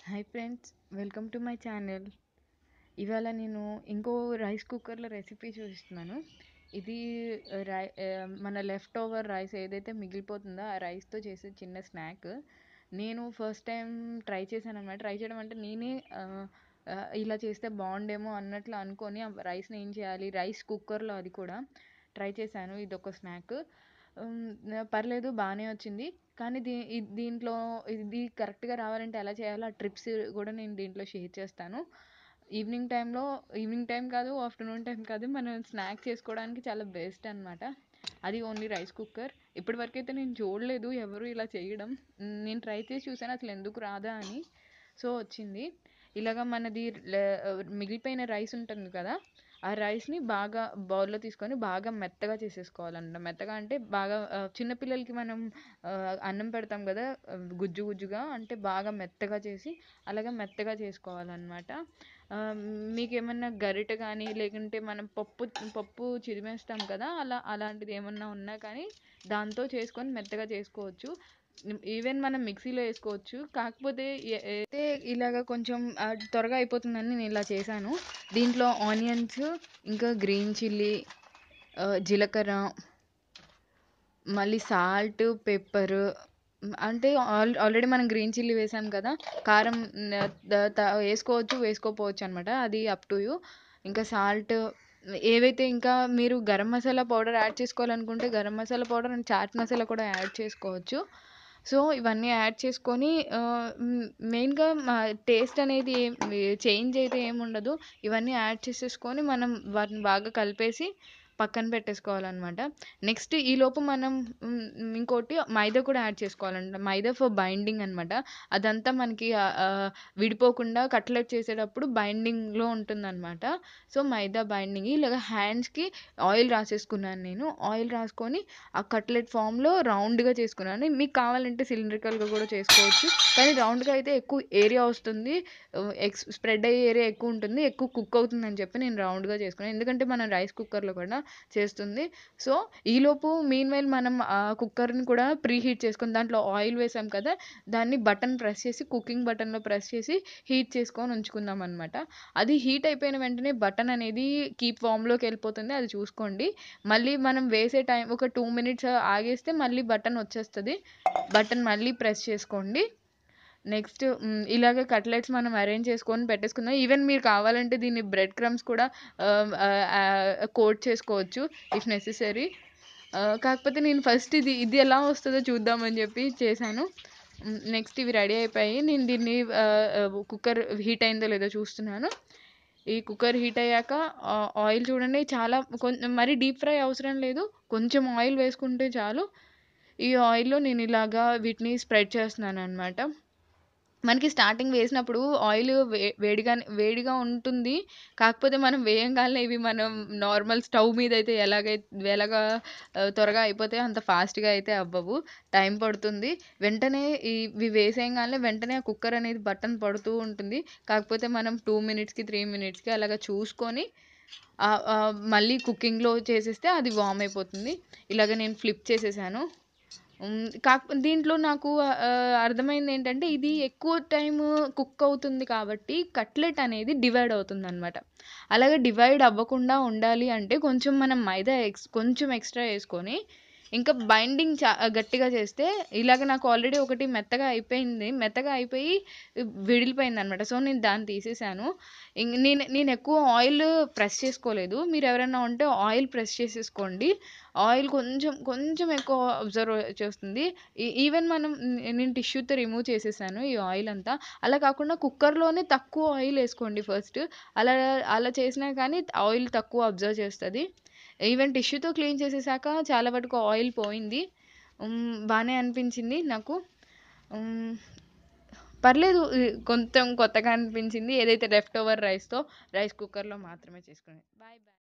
hi friends welcome to my channel ఇవాళ నేను ఇంకో రైస్ కుక్కర్లో రెసిపీ చూపిస్తున్నాను ఇది రై ఆ, మన లెఫ్ట్ ఓవర్ రైస్ ఏదైతే మిగిలిపోతుందో ఆ రైస్తో చేసే చిన్న స్నాక్ నేను ఫస్ట్ టైం ట్రై చేశాను అనమాట ట్రై చేయడం అంటే నేనే ఆ, ఆ, ఇలా చేస్తే బాగుండేమో అన్నట్లు అనుకొని ఆ రైస్ని ఏం చేయాలి రైస్ కుక్కర్లో అది కూడా ట్రై చేశాను ఇది ఒక స్నాక్ పర్లేదు బాగానే వచ్చింది కానీ దీ ఇ- దీంట్లో ఇది కరెక్ట్గా రావాలంటే ఎలా చేయాలో ఆ ట్రిప్స్ కూడా నేను దీంట్లో షేర్ చేస్తాను ఈవినింగ్ టైంలో ఈవినింగ్ టైం కాదు ఆఫ్టర్నూన్ టైం కాదు మనం స్నాక్ చేసుకోవడానికి చాలా బెస్ట్ అనమాట అది ఓన్లీ రైస్ కుక్కర్ ఇప్పటి వరకు అయితే నేను చూడలేదు ఎవరు ఇలా చేయడం మ్, నేను ట్రై చేసి చూసాను అసలు ఎందుకు రాదా అని సో వచ్చింది ఇలాగ మనది లే- మిగిలిపోయిన రైస్ ఉంటుంది కదా ఆ రైస్ని బాగా బౌల్లో తీసుకొని బాగా మెత్తగా చేసేసుకోవాలన్నమాట మెత్తగా అంటే బాగా ఆ, చిన్నపిల్లలకి మనం ఆ, అన్నం పెడతాం కదా ఆ, గుజ్జు గుజ్జుగా అంటే బాగా మెత్తగా చేసి అలాగే మెత్తగా చేసుకోవాలన్నమాట ఆ, మీకు ఏమన్నా గరిటె కానీ లేకుంటే మనం పప్పు పప్పు చిరిమేస్తాం కదా అలా అలాంటిది ఏమన్నా ఉన్నా కానీ దాంతో చేసుకొని మెత్తగా చేసుకోవచ్చు ఈవెన్ మనం మిక్సీలో వేసుకోవచ్చు కాకపోతే ఏ- అయితే ఇలాగ కొంచెం ఆ, త్వరగా అయిపోతుందని నేను ఇలా చేశాను దీంట్లో ఆనియన్స్ ఇంకా గ్రీన్ చిల్లీ జీలకర్ర మళ్ళీ సాల్ట్ పెప్పర్ అంటే ఆల్ ఆల్రెడీ మనం గ్రీన్ చిల్లీ వేసాం కదా కారం న- ద- త- వేసుకోవచ్చు వేసుకోపోవచ్చు అనమాట అది అప్ టు యూ ఇంకా సాల్ట్ ఏవైతే ఇంకా మీరు గరం మసాలా పౌడర్ యాడ్ చేసుకోవాలనుకుంటే గరం మసాలా పౌడర్ అండ్ చాట్ మసాలా కూడా యాడ్ చేసుకోవచ్చు సో ఇవన్నీ యాడ్ చేసుకొని మెయిన్గా టేస్ట్ అనేది ఏం చేంజ్ అయితే ఏమి ఉండదు ఇవన్నీ యాడ్ చేసేసుకొని మనం వాటిని బాగా కలిపేసి పక్కన పెట్టేసుకోవాలన్నమాట నెక్స్ట్ ఈలోపు మనం మ్, ఇంకోటి మైదా కూడా యాడ్ చేసుకోవాలంట మైదా ఫర్ బైండింగ్ అనమాట అదంతా మనకి ఆ, ఆ, విడిపోకుండా కట్లెట్ చేసేటప్పుడు బైండింగ్లో ఉంటుందన్నమాట సో మైదా బైండింగ్ ఇలాగ హ్యాండ్స్కి ఆయిల్ రాసేసుకున్నాను నేను ఆయిల్ రాసుకొని ఆ కట్లెట్ ఫామ్లో రౌండ్గా చేసుకున్నాను మీకు కావాలంటే సిలిండ్రికల్గా కూడా చేసుకోవచ్చు కానీ రౌండ్గా అయితే ఎక్కువ ఏరియా వస్తుంది ఎక్స్ స్ప్రెడ్ అయ్యే ఏరియా ఎక్కువ ఉంటుంది ఎక్కువ కుక్ అవుతుందని చెప్పి నేను రౌండ్గా చేసుకున్నాను ఎందుకంటే మనం రైస్ కుక్కర్లో కూడా చేస్తుంది సో ఈలోపు మీన్ వైల్ మనం ఆ కుక్కర్ని కూడా ప్రీ హీట్ చేసుకొని దాంట్లో ఆయిల్ వేసాం కదా దాన్ని బటన్ ప్రెస్ చేసి కుకింగ్ బటన్లో ప్రెస్ చేసి హీట్ చేసుకొని ఉంచుకుందాం అనమాట అది హీట్ అయిపోయిన వెంటనే బటన్ అనేది కీప్ వామ్లోకి వెళ్ళిపోతుంది అది చూసుకోండి మళ్ళీ మనం వేసే టైం ఒక టూ మినిట్స్ ఆగేస్తే మళ్ళీ బటన్ వచ్చేస్తుంది బటన్ మళ్ళీ ప్రెస్ చేసుకోండి నెక్స్ట్ ఇలాగే కట్లెట్స్ మనం అరేంజ్ చేసుకొని పెట్టేసుకుందాం ఈవెన్ మీరు కావాలంటే దీన్ని బ్రెడ్ క్రమ్స్ కూడా కోట్ చేసుకోవచ్చు ఇఫ్ నెసెసరీ కాకపోతే నేను ఫస్ట్ ఇది ఇది ఎలా వస్తుందో చూద్దామని చెప్పి చేశాను నెక్స్ట్ ఇవి రెడీ అయిపోయి నేను దీన్ని కుక్కర్ హీట్ అయిందో లేదో చూస్తున్నాను ఈ కుక్కర్ హీట్ అయ్యాక ఆయిల్ చూడండి చాలా కొంచెం మరీ డీప్ ఫ్రై అవసరం లేదు కొంచెం ఆయిల్ వేసుకుంటే చాలు ఈ ఆయిల్లో నేను ఇలాగా వీటిని స్ప్రెడ్ చేస్తున్నాను అనమాట మనకి స్టార్టింగ్ వేసినప్పుడు ఆయిల్ వే వేడిగా వేడిగా ఉంటుంది కాకపోతే మనం వేయంగానే ఇవి మనం నార్మల్ స్టవ్ మీద అయితే ఎలాగైతే ఎలాగా ఆ, త్వరగా అయిపోతే అంత ఫాస్ట్గా అయితే అవ్వవు టైం పడుతుంది వెంటనే ఈ- ఇవి వేసేయగానే వెంటనే ఆ కుక్కర్ అనేది బటన్ పడుతూ ఉంటుంది కాకపోతే మనం టూ మినిట్స్కి త్రీ మినిట్స్కి అలాగా చూసుకొని ఆ, ఆ, మళ్ళీ కుకింగ్లో చేసేస్తే అది వామ్ అయిపోతుంది ఇలాగ నేను ఫ్లిప్ చేసేసాను మ్, కాక దీంట్లో నాకు ఆ, అర్థమైంది ఏంటంటే ఇది ఎక్కువ టైం కుక్ అవుతుంది కాబట్టి కట్లెట్ అనేది డివైడ్ అవుతుంది అనమాట అలాగే డివైడ్ అవ్వకుండా ఉండాలి అంటే కొంచెం మనం మైదా ఎక్స్ కొంచెం ఎక్స్ట్రా వేసుకొని ఇంకా బైండింగ్ చా గట్టిగా చేస్తే ఇలాగ నాకు ఆల్రెడీ ఒకటి మెత్తగా అయిపోయింది మెత్తగా అయిపోయి విడిలిపోయింది అనమాట సో నేను దాన్ని తీసేసాను ఇంక నేను నేను ఎక్కువ ఆయిల్ ప్రెస్ చేసుకోలేదు మీరు ఎవరైనా ఉంటే ఆయిల్ ప్రెస్ చేసేసుకోండి ఆయిల్ కొంచెం కొంచెం ఎక్కువ అబ్జర్వ్ చేస్తుంది ఈ- ఈవెన్ మనం నే- నేను టిష్యూతో రిమూవ్ చేసేసాను ఈ ఆయిల్ అంతా అలా కాకుండా కుక్కర్లోనే తక్కువ ఆయిల్ వేసుకోండి ఫస్ట్ అలా అలా చేసినా కానీ ఆయిల్ తక్కువ అబ్జర్వ్ చేస్తుంది ఈవెన్ టిష్యూతో క్లీన్ చేసేసాక చాలా వరకు ఆయిల్ పోయింది మ్, బాగానే అనిపించింది నాకు మ్, పర్లేదు ఈ కొంచెం కొత్తగా అనిపించింది ఏదైతే లెఫ్ట్ ఓవర్ రైస్తో రైస్ కుక్కర్లో మాత్రమే చేసుకునేది బాయ్ బాయ్